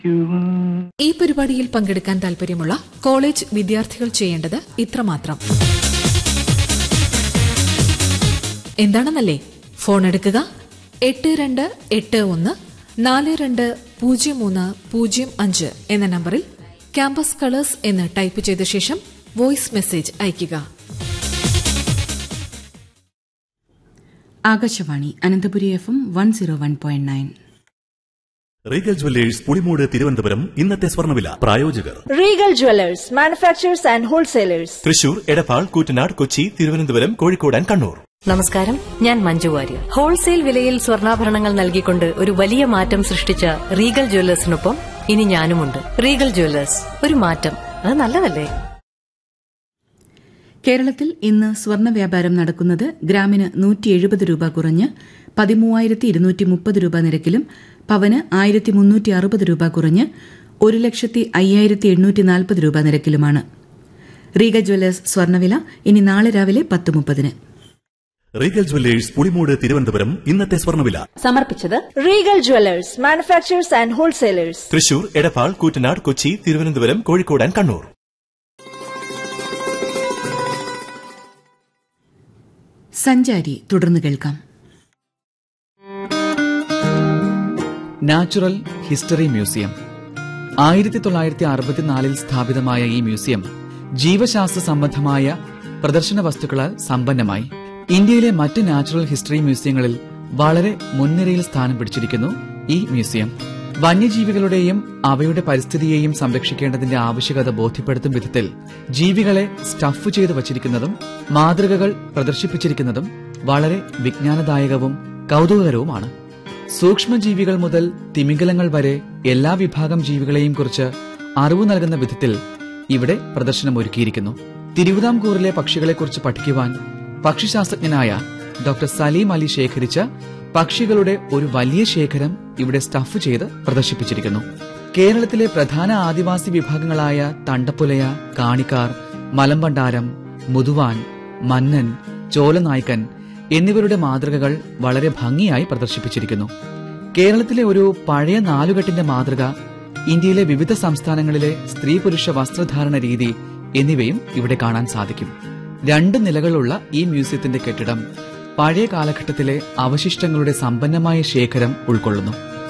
ഈ പരിപാടിയിൽ പങ്കെടുക്കാൻ താൽപര്യമുള്ള കോളേജ് വിദ്യാർത്ഥികൾ ചെയ്യേണ്ടത് ഇത്രമാത്രം എന്താണെന്നല്ലേ ഫോൺ എടുക്കുക എട്ട് രണ്ട് എട്ട് ഒന്ന് നാല് രണ്ട് പൂജ്യം മൂന്ന് പൂജ്യം അഞ്ച് എന്ന നമ്പറിൽ ക്യാമ്പസ് കളേഴ്സ് എന്ന് ടൈപ്പ് ചെയ്ത ശേഷം വോയിസ് മെസ്സേജ് അയയ്ക്കുക Akashvani Ananthapuri F M one zero one point nine Regal jewellers Pulimoodu Thiruvananthapuram ഇന്നത്തെ സ്വർണ്ണവില പ്രായോജകർ Regal jewellers manufacturers and wholesalers Thrissur Edappal Koottanad Kochi Thiruvananthapuram Kozhikode and Kannur നമസ്കാരം ഞാൻ മഞ്ജു വാര്യർ ഹോൾസെയിൽ വിലയിൽ സ്വർണ്ണാഭരണങ്ങൾ നൽകിക്കൊണ്ട് ഒരു വലിയ മാറ്റം സൃഷ്ടിച്ച റീഗൽ ജ്വല്ലേഴ്സിനൊപ്പം ഇനി ഞാനുമുണ്ട് റീഗൽ ജ്വല്ലേഴ്സ് ഒരു മാറ്റം അത് നല്ലതല്ലേ കേരളത്തിൽ ഇന്ന് സ്വർണ്ണ വ്യാപാരം നടക്കുന്നത് ഗ്രാമിന് നൂറ്റി എഴുപത് രൂപ കുറഞ്ഞ് പതിമൂവായിരത്തി ഇരുന്നൂറ്റി മുപ്പത് രൂപ നിരക്കിലും പവന് ആയിരത്തി മുന്നൂറ്റി അറുപത് രൂപ കുറഞ്ഞ് ഒരു ലക്ഷത്തി അയ്യായിരത്തി എണ്ണൂറ്റി നാൽപ്പത് രൂപ നിരക്കിലുമാണ് റീഗ ജ്വല്ലേഴ്സ് സ്വർണ്ണവില ഇനി നാളെ രാവിലെ പത്ത് മുപ്പതിന് റീഗൽ ജുവല്ലേഴ്സ് പുളിമൂട് തിരുവനന്തപുരം ഇന്നത്തെ സ്വർണ്ണവില സമർപ്പിച്ചത് Regal jewellers manufacturers and wholesalers Thrissur Edappal Koottanad Kochi Thiruvananthapuram Kozhikode and Kannur സഞ്ചാരി തുടർന്ന് കേൾക്കാം നാച്ചുറൽ ഹിസ്റ്ററി മ്യൂസിയം ആയിരത്തി തൊള്ളായിരത്തി അറുപത്തിനാലിൽ സ്ഥാപിതമായ ഈ മ്യൂസിയം ജീവശാസ്ത്ര സംബന്ധമായ പ്രദർശന വസ്തുക്കളാൽ സമ്പന്നമായി ഇന്ത്യയിലെ മറ്റ് നാച്ചുറൽ ഹിസ്റ്ററി മ്യൂസിയങ്ങളിൽ വളരെ മുൻനിരയിൽ സ്ഥാനം പിടിച്ചിരിക്കുന്നു ഈ മ്യൂസിയം വന്യജീവികളുടെയും അവയുടെ പരിസ്ഥിതിയെയും സംരക്ഷിക്കേണ്ടതിന്റെ ആവശ്യകത ബോധ്യപ്പെടുത്തും വിധത്തിൽ ജീവികളെ സ്റ്റഫ് ചെയ്തു വച്ചിരിക്കുന്നതും മാതൃകകൾ പ്രദർശിപ്പിച്ചിരിക്കുന്നതും വളരെ വിജ്ഞാനദായകവും കൗതുകകരവുമാണ് സൂക്ഷ്മജീവികൾ മുതൽ തിമിംഗലങ്ങൾ വരെ എല്ലാ വിഭാഗം ജീവികളെയും കുറിച്ച് അറിവ് നൽകുന്ന വിധത്തിൽ ഇവിടെ പ്രദർശനം ഒരുക്കിയിരിക്കുന്നു തിരുവിതാംകൂറിലെ പക്ഷികളെക്കുറിച്ച് പഠിക്കുവാൻ പക്ഷിശാസ്ത്രജ്ഞനായ ഡോക്ടർ സലീം അലി ശേഖരിച്ച പക്ഷികളുടെ ഒരു വലിയ ശേഖരം ഇവിടെ സ്റ്റഫ് ചെയ്ത് പ്രദർശിപ്പിച്ചിരിക്കുന്നു കേരളത്തിലെ പ്രധാന ആദിവാസി വിഭാഗങ്ങളായ തണ്ടപ്പുലയ കാണിക്കാർ മലമ്പണ്ടാരം മുതുവാൻ മന്നൻ ചോലനായ്ക്കൻ എന്നിവരുടെ മാതൃകകൾ വളരെ ഭംഗിയായി പ്രദർശിപ്പിച്ചിരിക്കുന്നു കേരളത്തിലെ ഒരു പഴയ നാലുകെട്ടിന്റെ മാതൃക ഇന്ത്യയിലെ വിവിധ സംസ്ഥാനങ്ങളിലെ സ്ത്രീ പുരുഷ വസ്ത്രധാരണ രീതി എന്നിവയും ഇവിടെ കാണാൻ സാധിക്കും രണ്ട് നിലകളുള്ള ഈ മ്യൂസിയത്തിന്റെ കെട്ടിടം പഴയ കാലഘട്ടത്തിലെ അവശിഷ്ടങ്ങളുടെ സമ്പന്നമായ ശേഖരം ഉൾക്കൊള്ളുന്നു